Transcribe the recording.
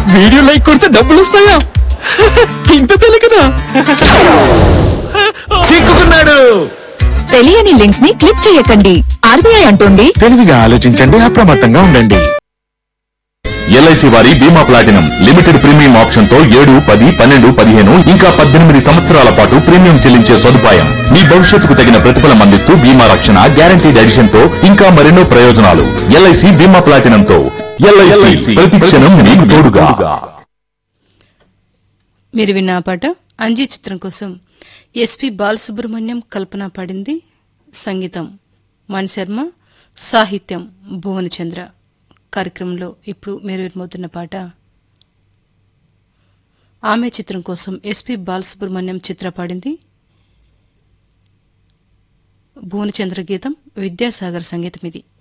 video like కొడితే డబ్బులు వస్తాయా ఇంత తెలియకనా చిక్కుకున్నాడు తెలియని లింక్స్ ని క్లిక్ చేయకండి ఆర్బీఐ అంటోంది తెలివిగా ఆలోచించండి అప్రమత్తంగా ఉండండి ఎల్ఐసి వారి బీమా ప్లాటినం లిమిటెడ్ ప్రీమియం ఆప్షన్ తో ఏడు పది పన్నెండు పదిహేను ఇంకా పద్దెనిమిది సంవత్సరాల పాటు ప్రీమియం చెల్లించే సదుపాయం మీ భవిష్యత్తుకు తగిన ప్రతిఫలం అందిస్తూ బీమా రక్షణ గ్యారంటీడ్ ఎడిషన్ తో ఇంకా మరెన్నో ప్రయోజనాలు ఎల్ఐసి బీమా ప్లాటినం తో ఎల్ఐసి ప్రతి క్షణం మీకు తోడుగా మీరు విన్న ఆ పాట అంజీ చిత్రం కోసం ఎస్పి బాలసుబ్రహ్మణ్యం కల్పన పాడింది సంగీతం మణిశర్మ సాహిత్యం భువనచంద్ర కార్యక్రమంలో ఇప్పుడు మీరు వినబోతున్న పాట ఆమె చిత్రం కోసం ఎస్పి బాలసుబ్రహ్మణ్యం చిత్ర పాడింది భువనచంద్ర గీతం విద్యాసాగర్ సంగీతం ఇది